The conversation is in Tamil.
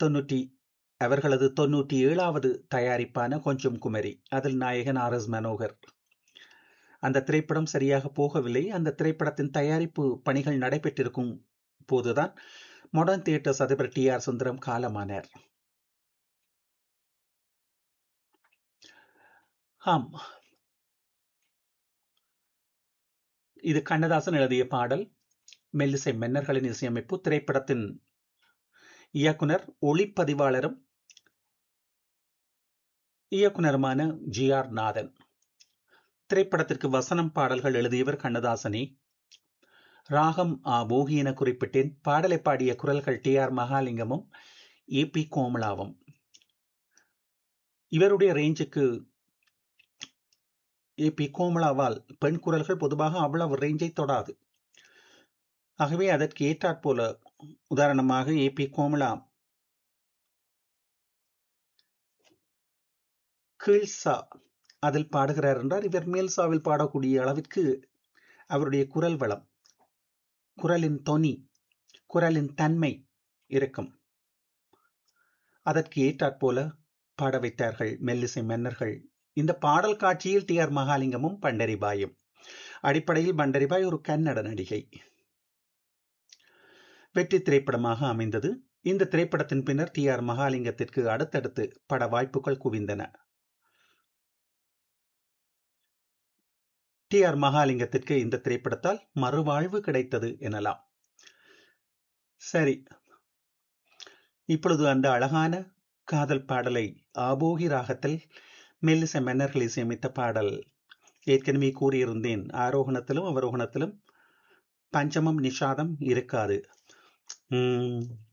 தொன்னூற்றி அவர்களது தொன்னூற்றி ஏழாவது தயாரிப்பான கொஞ்சம் குமரி அதில் நாயகன் ஆர் எஸ் மனோகர் அந்த திரைப்படம் சரியாக போகவில்லை அந்த திரைப்படத்தின் தயாரிப்பு பணிகள் நடைபெற்றிருக்கும் போதுதான் மாடர்ன் தியேட்டர்ஸ் அதிபர் டி ஆர் சுந்தரம் காலமானார் ஆம் இது கண்ணதாசன் எழுதிய பாடல் மெல்லிசை மன்னர்களின் இசையமைப்பு திரைப்படத்தின் இயக்குனர் ஒளிப்பதிவாளரும் இயக்குனருமான ஜி ஆர் நாதன் திரைப்படத்திற்கு வசனம் பாடல்கள் எழுதியவர் கண்ணதாசனே ராகம் ஆ போகி என குறிப்பிட்டேன் பாடலை பாடிய குரல்கள் டி ஆர் மகாலிங்கமும் ஏ பி கோமலாவும் இவருடைய ரேஞ்சுக்கு ஏ பி கோமலாவால் பெண் குரல்கள் பொதுவாக அவ்வளவு ரேஞ்சை தொடாது ஆகவே அதற்கு ஏற்றாற்போல உதாரணமாக ஏ பி கோமலா கீழ்சா அதில் பாடுகிறார் என்றால் இவர் மேல்சாவில் பாடக்கூடிய அளவிற்கு அவருடைய குரல் வளம் குரலின் தொனி குரலின் தன்மை இருக்கும் அதற்கு ஏற்றாற்போல பாட வைத்தார்கள் மெல்லிசை மன்னர்கள் இந்த பாடல் காட்சியில் டி ஆர் மகாலிங்கமும் பண்டரிபாயும் அடிப்படையில் பண்டரிபாய் ஒரு கன்னட நடிகை வெற்றி திரைப்படமாக அமைந்தது இந்த திரைப்படத்தின் பின்னர் டி ஆர் மகாலிங்கத்திற்கு அடுத்தடுத்து பட வாய்ப்புகள் குவிந்தன டி ஆர் மகாலிங்கத்திற்கு இந்த திரைப்படத்தால் மறுவாழ்வு கிடைத்தது எனலாம் சரி இப்பொழுது அந்த அழகான காதல் பாடலை ஆபோகி ராகத்தில் மெல்லிசை மன்னர்கள் இசையமைத்த பாடல் ஏற்கனவே கூறியிருந்தேன் ஆரோகணத்திலும் அவரோகணத்திலும் பஞ்சமம் நிஷாதம் இருக்காது உம்